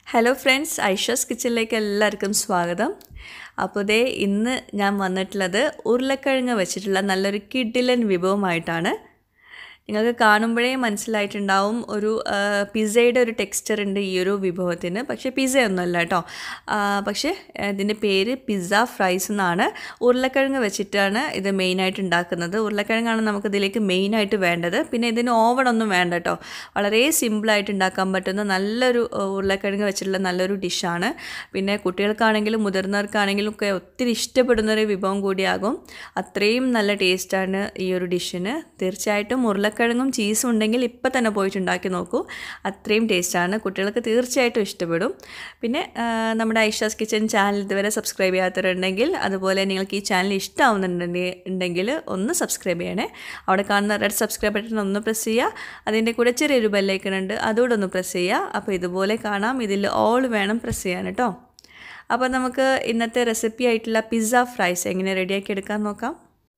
hello friends ഐഷസ് കിച്ചണിലേക്ക് എല്ലാവർക്കും സ്വാഗതം അപ്പോൾ ദേ ഇന്ന് ഞാൻ വന്നിട്ടുള്ളത് ഉരുളക്കിഴങ്ങ് വെച്ചിട്ടുള്ള നല്ലൊരു കിഡിലൻ വിഭവമായിട്ടാണ് നിങ്ങൾക്ക് കാണുമ്പോഴേ മനസ്സിലായിട്ടുണ്ടാവും ഒരു ആ, പിസ്സയുടെ ഒരു ടെക്സ്ചർ ഉണ്ട് ഈ ഒരു വിഭവത്തിന് പക്ഷേ പിസ്സ ഒന്നുമല്ല കേട്ടോ ആ, പക്ഷേ ഇതിൻ്റെ പേര് പിസ്സ ഫ്രൈസ് എന്നാണ് ഉരുളക്കിഴങ്ങ് വെച്ചിട്ടാണ് ഇത് മെയിനായിട്ട് ഉണ്ടാക്കുന്നത് ഉരുളക്കിഴങ്ങാണ് നമുക്ക് ഇതിലേക്ക് മെയിനായിട്ട് വേണ്ടത് പിന്നെ ഇതിന് ഓവൺ ഒന്നും വേണ്ട കേട്ടോ വളരെ സിമ്പിളായിട്ട് ഉണ്ടാക്കാൻ പറ്റുന്ന നല്ലൊരു ആ, ഉരുളക്കിഴങ്ങ് വെച്ചിട്ടുള്ള നല്ലൊരു ഡിഷാണ് പിന്നെ കുട്ടികൾക്കാണെങ്കിലും മുതിർന്നവർക്കാണെങ്കിലും ഒക്കെ ഒത്തിരി ഇഷ്ടപ്പെടുന്ന ഒരു വിഭവം കൂടിയാകും അത്രയും നല്ല ടേസ്റ്റാണ് ഈ ഒരു ഡിഷിന് തീർച്ചയായിട്ടും ഉരുളക്കിഴങ്ങും ചീസും ഉണ്ടെങ്കിൽ ഇപ്പം തന്നെ പോയിട്ട് ഉണ്ടാക്കി നോക്കൂ അത്രയും ടേസ്റ്റാണ് കുട്ടികൾക്ക് തീർച്ചയായിട്ടും ഇഷ്ടപ്പെടും പിന്നെ ആ, നമ്മുടെ ഐഷാസ് കിച്ചൻ ചാനൽ ഇതുവരെ സബ്സ്ക്രൈബ് ചെയ്യാത്തവരുണ്ടെങ്കിൽ അതുപോലെ നിങ്ങൾക്ക് ഈ ചാനൽ ഇഷ്ടമാവുന്നുണ്ടെങ്കിൽ ഉണ്ടെങ്കിൽ ഒന്ന് സബ്സ്ക്രൈബ് ചെയ്യണേ അവിടെ കാണുന്ന റെഡ് സബ്സ്ക്രൈബ് ബട്ടൺ ഒന്ന് പ്രസ് ചെയ്യുക അതിൻ്റെ കൂടെ ചെറിയൊരു ബെല്ലൈക്കൺ ഉണ്ട് അതുകൂടെ ഒന്ന് പ്രസ് ചെയ്യുക അപ്പോൾ ഇതുപോലെ കാണാം ഇതിൽ ഓൾ വേണം പ്രസ് ചെയ്യാൻ കേട്ടോ അപ്പോൾ നമുക്ക് ഇന്നത്തെ റെസിപ്പി ആയിട്ടുള്ള പിസ്സ ഫ്രൈസ് എങ്ങനെ റെഡിയാക്കി എടുക്കാൻ നോക്കാം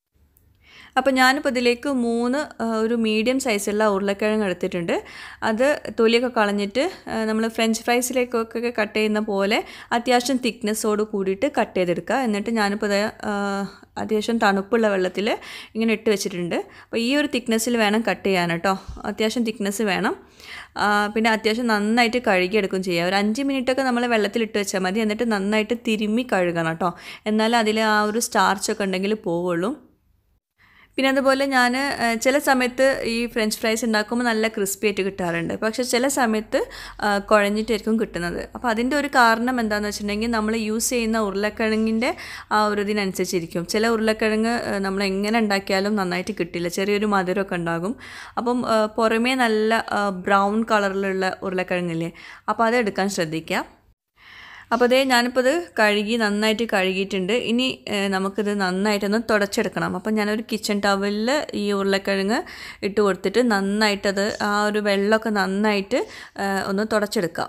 അപ്പോൾ ഞാനിപ്പോൾ ഇതിലേക്ക് മൂന്ന് ആ, ഒരു മീഡിയം സൈസുള്ള ഉരുളക്കിഴങ്ങ് എടുത്തിട്ടുണ്ട് അത് തൊലിയൊക്കെ കളഞ്ഞിട്ട് നമ്മൾ ഫ്രഞ്ച് ഫ്രൈസിലേക്കൊക്കെ കട്ട് ചെയ്യുന്ന പോലെ അത്യാവശ്യം തിക്നെസ്സോട് കൂടിയിട്ട് കട്ട് ചെയ്തെടുക്കുക എന്നിട്ട് ഞാനിപ്പോൾ ഇത് ആ, അത്യാവശ്യം തണുപ്പുള്ള വെള്ളത്തിൽ ഇങ്ങനെ ഇട്ട് വെച്ചിട്ടുണ്ട് അപ്പോൾ ഈ ഒരു തിക്നെസ്സിൽ വേണം കട്ട് ചെയ്യാൻ കേട്ടോ അത്യാവശ്യം തിക്നെസ് വേണം ആ, പിന്നെ അത്യാവശ്യം നന്നായിട്ട് കഴുകിയെടുക്കും ചെയ്യുക ഒരു അഞ്ച് മിനിറ്റൊക്കെ നമ്മൾ വെള്ളത്തിലിട്ട് വെച്ചാൽ മതി എന്നിട്ട് നന്നായിട്ട് തിരുമ്മി കഴുകണം കേട്ടോ എന്നാലേ അതിൽ ആ ഒരു സ്റ്റാർച്ചൊക്കെ ഉണ്ടെങ്കിൽ പോവുള്ളൂ പിന്നെ അതുപോലെ ഞാൻ ചില സമയത്ത് ഈ ഫ്രഞ്ച് ഫ്രൈസ് ഉണ്ടാക്കുമ്പോൾ നല്ല ക്രിസ്പി ആയിട്ട് കിട്ടാറുണ്ട് പക്ഷെ ചില സമയത്ത് ആ, കുഴഞ്ഞിട്ടായിരിക്കും കിട്ടുന്നത് അപ്പോൾ അതിൻ്റെ ഒരു കാരണം എന്താണെന്ന് വെച്ചിട്ടുണ്ടെങ്കിൽ നമ്മൾ യൂസ് ചെയ്യുന്ന ഉരുളക്കിഴങ്ങിൻ്റെ ആ ഒരു ഇതിനനുസരിച്ചിരിക്കും ചില ഉരുളക്കിഴങ്ങ് ആ, നമ്മൾ എങ്ങനെ ഉണ്ടാക്കിയാലും നന്നായിട്ട് കിട്ടില്ല ചെറിയൊരു മധുരമൊക്കെ ഉണ്ടാകും അപ്പം ആ, പുറമേ നല്ല ബ്രൗൺ കളറിലുള്ള ഉരുളക്കിഴങ്ങില്ലേ അപ്പോൾ അത് എടുക്കാൻ ശ്രദ്ധിക്കുക അപ്പോൾ അതേ ഞാനിപ്പോൾ ഇത് കഴുകി നന്നായിട്ട് കഴുകിയിട്ടുണ്ട് ഇനി ഏഹ്, നമുക്കിത് നന്നായിട്ടൊന്ന് തുടച്ചെടുക്കണം അപ്പോൾ ഞാനൊരു കിച്ചൺ ടവലിൽ ഈ ഉരുളക്കിഴങ്ങ് ഇട്ട് കൊടുത്തിട്ട് നന്നായിട്ടത് ആ ഒരു വെള്ളമൊക്കെ നന്നായിട്ട് ഏഹ്, ഒന്ന് തുടച്ചെടുക്കാം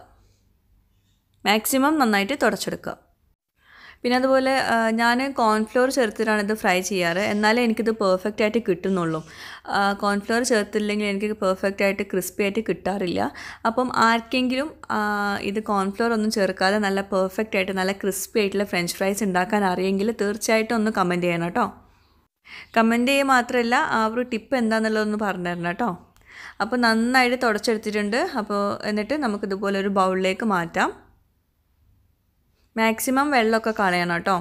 മാക്സിമം നന്നായിട്ട് തുടച്ചെടുക്കുക പിന്നെ അതുപോലെ ഞാൻ കോൺഫ്ലോർ ചേർത്തിട്ടാണ് ഇത് ഫ്രൈ ചെയ്യാറ് എന്നാലേ എനിക്കിത് പെർഫെക്റ്റ് ആയിട്ട് കിട്ടുന്നുള്ളൂ കോൺഫ്ലോർ ചേർത്തില്ലെങ്കിൽ എനിക്ക് പെർഫെക്റ്റ് ആയിട്ട് ക്രിസ്പി ആയിട്ട് കിട്ടാറില്ല അപ്പം ആർക്കെങ്കിലും ആ, ഇത് കോൺഫ്ലോർ ഒന്നും ചേർക്കാതെ നല്ല പെർഫെക്റ്റ് ആയിട്ട് നല്ല ക്രിസ്പി ആയിട്ടുള്ള ഫ്രഞ്ച് ഫ്രൈസ് ഉണ്ടാക്കാൻ അറിയെങ്കിൽ തീർച്ചയായിട്ടും ഒന്ന് കമൻറ്റ് ചെയ്യണം കേട്ടോ കമൻറ്റ് ചെയ്യുക മാത്രമല്ല ആ ഒരു ടിപ്പ് എന്താണെന്നുള്ളതൊന്ന് പറഞ്ഞു തരണം കേട്ടോ അപ്പോൾ നന്നായിട്ട് തുടച്ചെടുത്തിട്ടുണ്ട് അപ്പോൾ എന്നിട്ട് നമുക്കിതുപോലെ ഒരു ബൗളിലേക്ക് മാറ്റാം മാക്സിമം വെള്ളമൊക്കെ കളയണം കേട്ടോ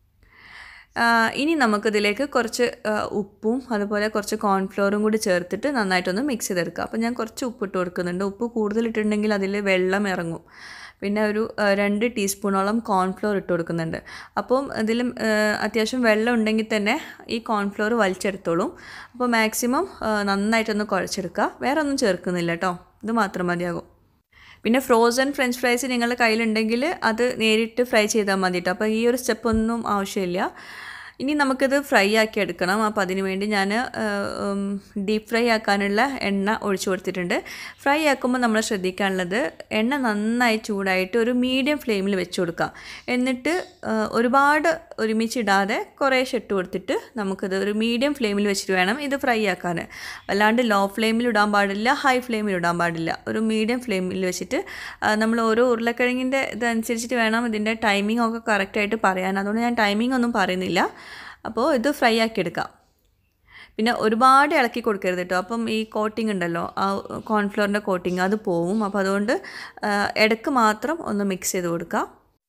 ആ, ഇനി നമുക്കിതിലേക്ക് കുറച്ച് ആ, ഉപ്പും അതുപോലെ കുറച്ച് കോൺഫ്ലോറും കൂടി ചേർത്തിട്ട് നന്നായിട്ടൊന്ന് മിക്സ് ചെയ്തെടുക്കുക അപ്പോൾ ഞാൻ കുറച്ച് ഉപ്പിട്ട് കൊടുക്കുന്നുണ്ട് ഉപ്പ് കൂടുതലിട്ടുണ്ടെങ്കിൽ അതിൽ വെള്ളം ഇറങ്ങും പിന്നെ ഒരു ആ, രണ്ട് ടീസ്പൂണോളം കോൺഫ്ലോർ ഇട്ട് കൊടുക്കുന്നുണ്ട് അപ്പം ഇതിൽ അത്യാവശ്യം വെള്ളം ഉണ്ടെങ്കിൽ തന്നെ ഈ കോൺഫ്ലോർ വലിച്ചെടുത്തോളും അപ്പോൾ മാക്സിമം ആ, നന്നായിട്ടൊന്ന് കുഴച്ചെടുക്കുക വേറെ ഒന്നും ചേർക്കുന്നില്ല കേട്ടോ ഇത് മാത്രം മതിയാകും പിന്നെ ഫ്രോസൺ ഫ്രഞ്ച് ഫ്രൈസ് നിങ്ങളുടെ കയ്യിലുണ്ടെങ്കിൽ അത് നേരിട്ട് ഫ്രൈ ചെയ്താൽ മതി കേട്ടോ അപ്പോൾ ഈ ഒരു സ്റ്റെപ്പ് ഒന്നും ആവശ്യമില്ല ഇനി നമുക്കിത് ഫ്രൈ ആക്കി എടുക്കണം അപ്പോൾ അതിന് വേണ്ടി ഞാൻ ഡീപ്പ് ഫ്രൈ ആക്കാനുള്ള എണ്ണ ഒഴിച്ചു കൊടുത്തിട്ടുണ്ട് ഫ്രൈ ആക്കുമ്പോൾ നമ്മൾ ശ്രദ്ധിക്കാനുള്ളത് എണ്ണ നന്നായി ചൂടായിട്ട് ഒരു മീഡിയം ഫ്ലെയിമിൽ വെച്ച് കൊടുക്കുക എന്നിട്ട് ആ, ഒരുപാട് ഒരുമിച്ചിടാതെ കുറേശ്ശെ ഇട്ട് കൊടുത്തിട്ട് നമുക്കിത് ഒരു മീഡിയം ഫ്ലെയിമിൽ വെച്ചിട്ട് വേണം ഇത് ഫ്രൈ ആക്കാൻ അല്ലാണ്ട് ലോ ഫ്ലെയിമിൽ ഇടാൻ പാടില്ല ഹൈ ഫ്ലെയിമിൽ ഇടാൻ പാടില്ല ഒരു മീഡിയം ഫ്ലെയിമിൽ വെച്ചിട്ട് ആ, നമ്മൾ ഓരോ ഉരുളക്കിഴങ്ങിൻ്റെ ഇതനുസരിച്ചിട്ട് വേണം ഇതിൻ്റെ ടൈമിംഗ് ഒക്കെ കറക്റ്റായിട്ട് പറയാൻ അതുകൊണ്ട് ഞാൻ ടൈമിംഗ് ഒന്നും പറയുന്നില്ല അപ്പോൾ ഇത് ഫ്രൈ ആക്കി എടുക്കാം പിന്നെ ഒരുപാട് ഇളക്കി കൊടുക്കരുത് കേട്ടോ അപ്പം ഈ കോട്ടിംഗ് ഉണ്ടല്ലോ ആ കോൺഫ്ലോറിൻ്റെ കോട്ടിങ് അത് പോവും അപ്പോൾ അതുകൊണ്ട് ആ, ഇടയ്ക്ക് മാത്രം ഒന്ന് മിക്സ് ചെയ്ത് കൊടുക്കുക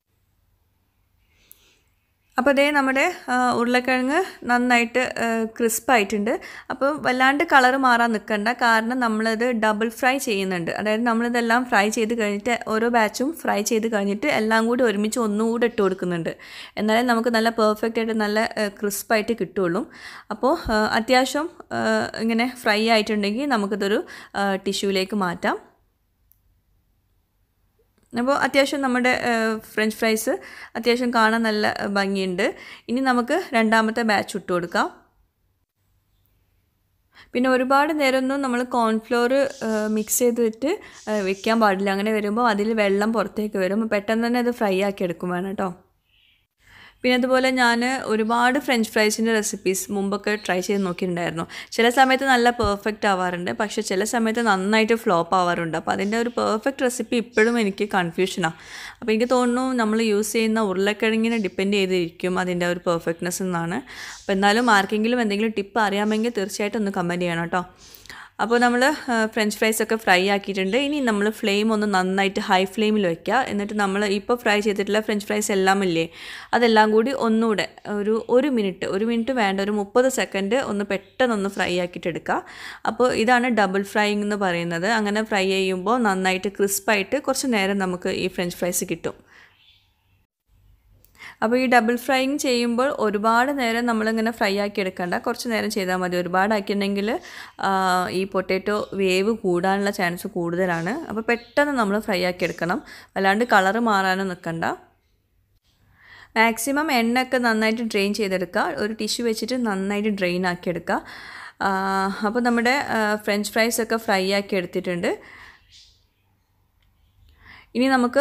അപ്പോൾ അതേ നമ്മുടെ ആ, ഉരുളക്കിഴങ്ങ് നന്നായിട്ട് ക്രിസ്പായിട്ടുണ്ട് അപ്പോൾ വല്ലാണ്ട് കളർ മാറാൻ നിൽക്കണ്ട കാരണം നമ്മളത് ഡബിൾ ഫ്രൈ ചെയ്യുന്നുണ്ട് അതായത് നമ്മളിതെല്ലാം ഫ്രൈ ചെയ്ത് കഴിഞ്ഞിട്ട് ഓരോ ബാച്ചും ഫ്രൈ ചെയ്ത് കഴിഞ്ഞിട്ട് എല്ലാം കൂടി ഒരുമിച്ച് ഒന്നുകൂടെ ഇട്ട് കൊടുക്കുന്നുണ്ട് എന്നാലേ നമുക്ക് നല്ല പെർഫെക്റ്റ് ആയിട്ട് നല്ല ക്രിസ്പായിട്ട് കിട്ടുള്ളൂ അപ്പോൾ ആ, അത്യാവശ്യം ആ, ഇങ്ങനെ ഫ്രൈ ആയിട്ടുണ്ടെങ്കിൽ നമുക്കിതൊരു ടിഷ്യൂലേക്ക് മാറ്റാം അപ്പോൾ അത്യാവശ്യം നമ്മുടെ ഫ്രഞ്ച് ഫ്രൈസ് അത്യാവശ്യം കാണാൻ നല്ല ഭംഗിയുണ്ട് ഇനി നമുക്ക് രണ്ടാമത്തെ ബാച്ച് ഇട്ട് കൊടുക്കാം പിന്നെ ഒരുപാട് നേരമൊന്നും നമ്മൾ കോൺഫ്ലോർ മിക്സ് ചെയ്തിട്ട് ആ, വെക്കാൻ പാടില്ല അങ്ങനെ വരുമ്പോൾ അതിൽ വെള്ളം പുറത്തേക്ക് വരും പെട്ടെന്ന് തന്നെ അത് ഫ്രൈ ആക്കി എടുക്കും വേണം കേട്ടോ പിന്നെ അതുപോലെ ഞാൻ ഒരുപാട് ഫ്രഞ്ച് ഫ്രൈസിൻ്റെ റെസിപ്പീസ് മുമ്പൊക്കെ ട്രൈ ചെയ്ത് നോക്കിയിട്ടുണ്ടായിരുന്നു ചില സമയത്ത് നല്ല പെർഫെക്റ്റ് ആവാറുണ്ട് പക്ഷേ ചില സമയത്ത് നന്നായിട്ട് ഫ്ലോപ്പ് ആവാറുണ്ട് അപ്പോൾ അതിൻ്റെ ഒരു പെർഫെക്റ്റ് റെസിപ്പി ഇപ്പോഴും എനിക്ക് കൺഫ്യൂഷനാണ് അപ്പോൾ എനിക്ക് തോന്നുന്നു നമ്മൾ യൂസ് ചെയ്യുന്ന ഉരുളക്കിഴങ്ങിനെ ഡിപ്പെൻഡ് ചെയ്തിരിക്കും അതിൻ്റെ ഒരു പെർഫെക്റ്റ്നെസ് എന്നാണ് അപ്പോൾ എന്നാലും ആർക്കെങ്കിലും എന്തെങ്കിലും ടിപ്പ് അറിയാമെങ്കിൽ തീർച്ചയായിട്ടും ഒന്ന് കമൻറ്റ് ചെയ്യണം കേട്ടോ അപ്പോൾ നമ്മൾ ഫ്രഞ്ച് ഫ്രൈസ് ഒക്കെ ഫ്രൈ ആക്കിയിട്ടുണ്ട് ഇനി നമ്മൾ ഫ്ലെയിം ഒന്ന് നന്നായിട്ട് ഹൈ ഫ്ലെയിമിൽ വെക്കുക എന്നിട്ട് നമ്മൾ ഇപ്പോൾ ഫ്രൈ ചെയ്തിട്ടുള്ള ഫ്രഞ്ച് ഫ്രൈസ് എല്ലാം ഇല്ലേ അതെല്ലാം കൂടി ഒന്നുകൂടെ ഒരു ഒരു മിനിറ്റ് ഒരു മിനിറ്റ് വേണ്ട ഒരു മുപ്പത് സെക്കൻഡ് ഒന്ന് പെട്ടെന്നൊന്ന് ഫ്രൈ ആക്കിയിട്ട് എടുക്കുക അപ്പോൾ ഇതാണ് ഡബിൾ ഫ്രൈയിങ് എന്ന് പറയുന്നത് അങ്ങനെ ഫ്രൈ ചെയ്യുമ്പോൾ നന്നായിട്ട് ക്രിസ്പായിട്ട് കുറച്ച് നേരം നമുക്ക് ഈ ഫ്രഞ്ച് ഫ്രൈസ് കിട്ടും അപ്പോൾ ഈ ഡബിൾ ഫ്രൈയിങ് ചെയ്യുമ്പോൾ ഒരുപാട് നേരം നമ്മളിങ്ങനെ ഫ്രൈ ആക്കി എടുക്കണ്ട കുറച്ച് നേരം ചെയ്താൽ മതി ഒരുപാട് ആക്കിയിട്ടുണ്ടെങ്കിൽ ഈ പൊട്ടാറ്റോ വേവ് കൂടാനുള്ള ചാൻസ് കൂടുതലാണ് അപ്പോൾ പെട്ടെന്ന് നമ്മൾ ഫ്രൈ ആക്കി എടുക്കണം അല്ലാണ്ട് കളറ് മാറാനും നിൽക്കണ്ട മാക്സിമം എണ്ണയൊക്കെ നന്നായിട്ട് ഡ്രെയിൻ ചെയ്തെടുക്കുക ഒരു ടിഷ്യൂ വെച്ചിട്ട് നന്നായിട്ട് ഡ്രെയിൻ ആക്കി എടുക്കുക അപ്പോൾ നമ്മുടെ ഫ്രഞ്ച് ഫ്രൈസ് ഒക്കെ ഫ്രൈ ആക്കി എടുത്തിട്ടുണ്ട് ഇനി നമുക്ക്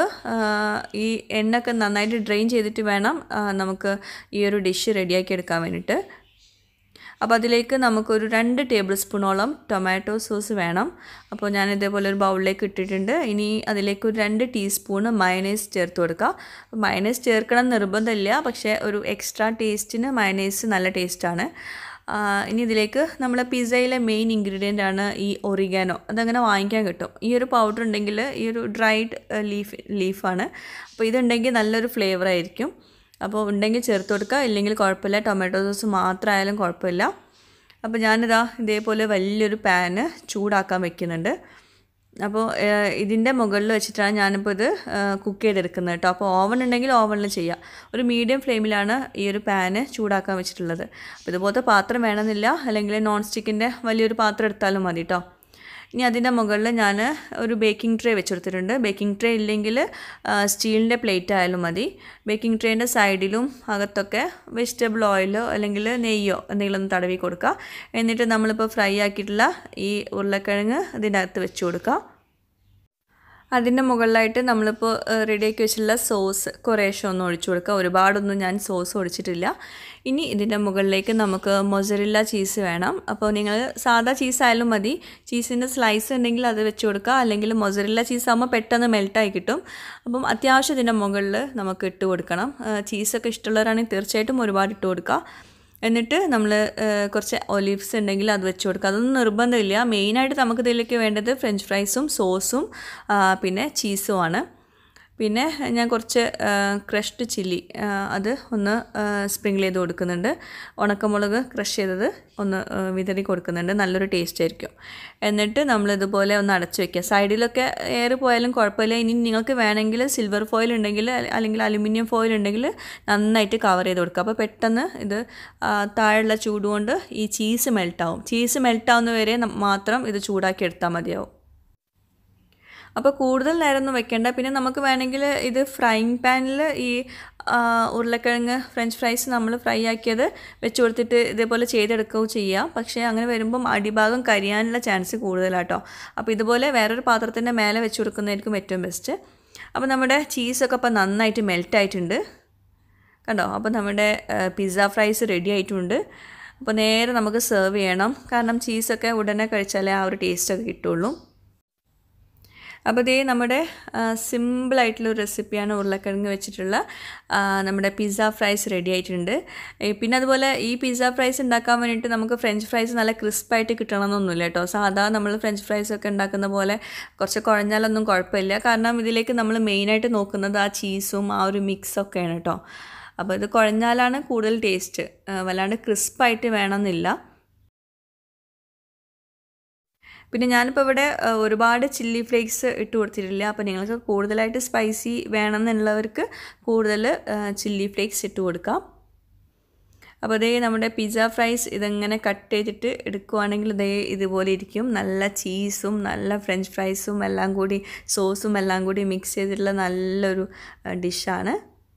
ഈ എണ്ണയൊക്കെ നന്നായിട്ട് ഡ്രെയിൻ ചെയ്തിട്ട് വേണം നമുക്ക് ഈ ഒരു ഡിഷ് റെഡിയാക്കി എടുക്കാൻ വേണ്ടിയിട്ട് അപ്പോൾ അതിലേക്ക് നമുക്കൊരു രണ്ട് ടേബിൾ സ്പൂണോളം ടൊമാറ്റോ സോസ് വേണം അപ്പോൾ ഞാൻ ഇതേപോലെ ഒരു ബൗളിലേക്ക് ഇട്ടിട്ടുണ്ട് ഇനി അതിലേക്ക് ഒരു രണ്ട് ടീസ്പൂണ് മയനൈസ് ചേർത്ത് കൊടുക്കുക മയനൈസ് ചേർക്കണം നിർബന്ധമില്ല പക്ഷേ ഒരു എക്സ്ട്രാ ടേസ്റ്റിന് മയനൈസ് നല്ല ടേസ്റ്റാണ് ഇനി ഇതിലേക്ക് നമ്മളെ പിസ്സയിലെ മെയിൻ ഇൻഗ്രീഡിയൻ്റ് ആണ് ഈ ഒറിഗാനോ അതങ്ങനെ വാങ്ങിക്കാൻ കിട്ടും ഈ ഒരു പൗഡർ ഉണ്ടെങ്കിൽ ഈ ഒരു ഡ്രൈഡ് ലീഫ് ലീഫാണ് അപ്പോൾ ഇതുണ്ടെങ്കിൽ നല്ലൊരു ഫ്ലേവർ ആയിരിക്കും അപ്പോൾ ഉണ്ടെങ്കിൽ ചേർത്ത് കൊടുക്കുക ഇല്ലെങ്കിൽ കുഴപ്പമില്ല ടൊമാറ്റോ സോസ് മാത്രമായാലും കുഴപ്പമില്ല അപ്പോൾ ഞാനിതാ ഇതേപോലെ വലിയൊരു പാന് ചൂടാക്കാൻ വെക്കുന്നുണ്ട് അപ്പോൾ ഇതിൻ്റെ മുകളിൽ വെച്ചിട്ടാണ് ഞാനിപ്പോൾ ഇത് കുക്ക് ചെയ്തെടുക്കുന്നത് കേട്ടോ അപ്പോൾ ഓവൻ ഉണ്ടെങ്കിൽ ഓവനിൽ ചെയ്യാം ഒരു മീഡിയം ഫ്ലെയിമിലാണ് ഈ ഒരു പാന് ചൂടാക്കാൻ വെച്ചിട്ടുള്ളത് അപ്പോൾ ഇതുപോലത്തെ പാത്രം വേണമെന്നില്ല അല്ലെങ്കിൽ നോൺ സ്റ്റിക്കിൻ്റെ വലിയൊരു പാത്രം എടുത്താലും മതി കേട്ടോ ഇനി അതിൻ്റെ മുകളിൽ ഞാൻ ഒരു ബേക്കിംഗ് ട്രേ വെച്ചെടുത്തിട്ടുണ്ട് ബേക്കിംഗ് ട്രേ ഇല്ലെങ്കിൽ സ്റ്റീലിൻ്റെ പ്ലേറ്റ് ആയാലും മതി ബേക്കിംഗ് ട്രേൻ്റെ സൈഡിലും അകത്തൊക്കെ വെജിറ്റബിൾ ഓയിലോ അല്ലെങ്കിൽ നെയ്യോ എന്തെങ്കിലും ഒന്ന് തടവി കൊടുക്കുക എന്നിട്ട് നമ്മളിപ്പോൾ ഫ്രൈ ആക്കിയിട്ടുള്ള ഈ ഉരുളക്കിഴങ്ങ് അതിൻ്റെ അകത്ത് വെച്ച് കൊടുക്കുക അതിൻ്റെ മുകളിലായിട്ട് നമ്മളിപ്പോൾ റെഡിയാക്കി വെച്ചിട്ടുള്ള സോസ് കുറേശ്ശെ ഒന്ന് ഒഴിച്ചു കൊടുക്കുക ഒരുപാടൊന്നും ഞാൻ സോസ് ഒഴിച്ചിട്ടില്ല ഇനി ഇതിൻ്റെ മുകളിലേക്ക് നമുക്ക് മൊസറില്ല ചീസ് വേണം അപ്പോൾ നിങ്ങൾ സാധാ ചീസായാലും മതി ചീസിൻ്റെ സ്ലൈസ് ഉണ്ടെങ്കിൽ അത് വെച്ച് കൊടുക്കുക അല്ലെങ്കിൽ മൊസറില്ല ചീസ് ആകുമ്പോൾ പെട്ടെന്ന് മെൽട്ടായി കിട്ടും അപ്പം അത്യാവശ്യം ഇതിൻ്റെ മുകളിൽ നമുക്ക് ഇട്ട് കൊടുക്കണം ചീസൊക്കെ ഇഷ്ടമുള്ളവരാണെങ്കിൽ തീർച്ചയായിട്ടും ഒരുപാട് ഇട്ട് കൊടുക്കുക എന്നിട്ട് നമ്മൾ കുറച്ച് ഒലിവ്സ് ഉണ്ടെങ്കിൽ അത് വെച്ച് കൊടുക്കുക അതൊന്നും നിർബന്ധമില്ല മെയിനായിട്ട് നമുക്ക് ഇതിലേക്ക് വേണ്ടത് ഫ്രഞ്ച് ഫ്രൈസും സോസും പിന്നെ ചീസുമാണ് പിന്നെ ഞാൻ കുറച്ച് ക്രഷ്ഡ് ചില്ലി അത് ഒന്ന് സ്പ്രിങ്കിൾ ചെയ്ത് കൊടുക്കുന്നുണ്ട് ഉണക്കമുളക് ക്രഷ് ചെയ്തത് ഒന്ന് വിതറി കൊടുക്കുന്നുണ്ട് നല്ലൊരു ടേസ്റ്റ് ആയിരിക്കും എന്നിട്ട് നമ്മളിതുപോലെ ഒന്ന് അടച്ചു വയ്ക്കുക സൈഡിലൊക്കെ എയർ പോയാലും കുഴപ്പമില്ല ഇനി നിങ്ങൾക്ക് വേണമെങ്കിൽ സിൽവർ ഫോയിൽ ഉണ്ടെങ്കിൽ അല്ലെങ്കിൽ അലുമിനിയം ഫോയിൽ ഉണ്ടെങ്കിൽ നന്നായിട്ട് കവർ ചെയ്ത് കൊടുക്കുക അപ്പോൾ പെട്ടെന്ന് ഇത് താഴെയുള്ള ചൂട് കൊണ്ട് ഈ ചീസ് മെൽട്ടാവും ചീസ് മെൽട്ടാവുന്ന വരെ മാത്രം ഇത് ചൂടാക്കി എടുത്താൽ മതിയാവും അപ്പോൾ കൂടുതൽ നേരമൊന്നും വെക്കേണ്ട പിന്നെ നമുക്ക് വേണമെങ്കിൽ ഇത് ഫ്രൈങ് പാനിൽ ഈ ഉരുളക്കിഴങ്ങ് ഫ്രഞ്ച് ഫ്രൈസ് നമ്മൾ ഫ്രൈ ആക്കിയത് വെച്ച് കൊടുത്തിട്ട് ഇതേപോലെ ചെയ്തെടുക്കുകയോ ചെയ്യാം പക്ഷേ അങ്ങനെ വരുമ്പം അടിഭാഗം കരിയാനുള്ള ചാൻസ് കൂടുതലാട്ടോ അപ്പോൾ ഇതുപോലെ വേറൊരു പാത്രത്തിൻ്റെ മേലെ വെച്ച് കൊടുക്കുന്നതായിരിക്കും ഏറ്റവും ബെസ്റ്റ് അപ്പോൾ നമ്മുടെ ചീസൊക്കെ അപ്പോൾ നന്നായിട്ട് മെൽറ്റ് ആയിട്ടുണ്ട് കണ്ടോ അപ്പോൾ നമ്മുടെ പിസ്സ ഫ്രൈസ് റെഡി ആയിട്ടുണ്ട് അപ്പോൾ നേരെ നമുക്ക് സെർവ് ചെയ്യണം കാരണം ചീസൊക്കെ ഉടനെ കഴിച്ചാലേ ആ ഒരു ടേസ്റ്റൊക്കെ കിട്ടുള്ളൂ അപ്പോൾ ഇതേ നമ്മുടെ സിമ്പിളായിട്ടുള്ളൊരു റെസിപ്പിയാണ് ഉരുളക്കിഴങ്ങ് വെച്ചിട്ടുള്ള നമ്മുടെ പിസ്സ ഫ്രൈസ് റെഡി ആയിട്ടുണ്ട് പിന്നെ അതുപോലെ ഈ പിസ്സ ഫ്രൈസ് ഉണ്ടാക്കാൻ വേണ്ടിയിട്ട് നമുക്ക് ഫ്രഞ്ച് ഫ്രൈസ് നല്ല ക്രിസ്പായിട്ട് കിട്ടണമെന്നൊന്നുമില്ല കേട്ടോ സാധാ നമ്മൾ ഫ്രഞ്ച് ഫ്രൈസ് ഒക്കെ ഉണ്ടാക്കുന്ന പോലെ കുറച്ച് കുഴഞ്ഞാലൊന്നും കുഴപ്പമില്ല കാരണം ഇതിലേക്ക് നമ്മൾ മെയിനായിട്ട് നോക്കുന്നത് ആ ചീസും ആ ഒരു മിക്സൊക്കെയാണ് കേട്ടോ അപ്പോൾ ഇത് കുഴഞ്ഞാലാണ് കൂടുതൽ ടേസ്റ്റ് വല്ലാണ്ട് ക്രിസ്പായിട്ട് വേണമെന്നില്ല പിന്നെ ഞാനിപ്പോൾ ഇവിടെ ഒരുപാട് ചില്ലി ഫ്ലേക്സ് ഇട്ട് കൊടുത്തിട്ടില്ല അപ്പോൾ നിങ്ങൾക്ക് കൂടുതലായിട്ട് സ്പൈസി വേണമെന്നുള്ളവർക്ക് കൂടുതൽ ചില്ലി ഫ്ലേക്സ് ഇട്ട് കൊടുക്കാം അപ്പോൾ അതേ നമ്മുടെ പിസ്സ ഫ്രൈസ് ഇതെങ്ങനെ കട്ട് ചെയ്തിട്ട് എടുക്കുവാണെങ്കിൽ ഇതേ ഇതുപോലെ ഇരിക്കും നല്ല ചീസും നല്ല ഫ്രഞ്ച് ഫ്രൈസും എല്ലാം കൂടി സോസും എല്ലാം കൂടി മിക്സ് ചെയ്തിട്ടുള്ള നല്ലൊരു ഡിഷാണ്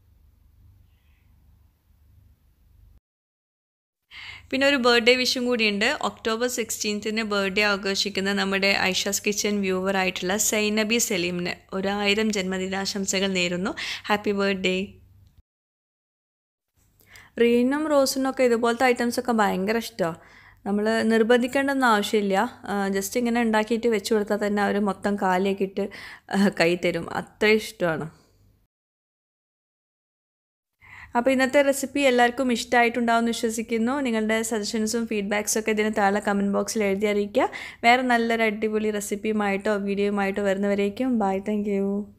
പിന്നെ ഒരു ബർത്ത്ഡേ വിഷും കൂടിയുണ്ട് ഒക്ടോബർ സിക്സ്റ്റീൻത്തിന് ബർത്ത്ഡേ ആഘോഷിക്കുന്ന നമ്മുടെ ഐഷാസ് കിച്ചൻ വ്യൂവർ ആയിട്ടുള്ള സൈനബി സലീമിന് ഒരായിരം ജന്മദിനാശംസകൾ നേരുന്നു ഹാപ്പി ബർത്ത്ഡേ റീനും റോസിനും ഒക്കെ ഇതുപോലത്തെ ഐറ്റംസൊക്കെ ഭയങ്കര ഇഷ്ടമാണ് നമ്മൾ നിർബന്ധിക്കേണ്ടൊന്നും ആവശ്യമില്ല ജസ്റ്റ് ഇങ്ങനെ ഉണ്ടാക്കിയിട്ട് വെച്ച് കൊടുത്താൽ തന്നെ അവർ മൊത്തം കാലിയൊക്കെ ഇട്ട് കൈ തരും അത്ര ഇഷ്ടമാണ് അപ്പോൾ ഇന്നത്തെ റെസിപ്പി എല്ലാവർക്കും ഇഷ്ടമായിട്ടുണ്ടാവുമെന്ന് വിശ്വസിക്കുന്നു നിങ്ങളുടെ സജഷൻസും ഫീഡ്ബാക്സും ഒക്കെ ഇതിന് താഴെ കമൻറ്റ് ബോക്സിൽ എഴുതി അറിയിക്കുക വേറെ നല്ലൊരു അടിപൊളി റെസിപ്പിയുമായിട്ടോ വീഡിയോയുമായിട്ടോ വരുന്നവരേക്കും ബൈ താങ്ക്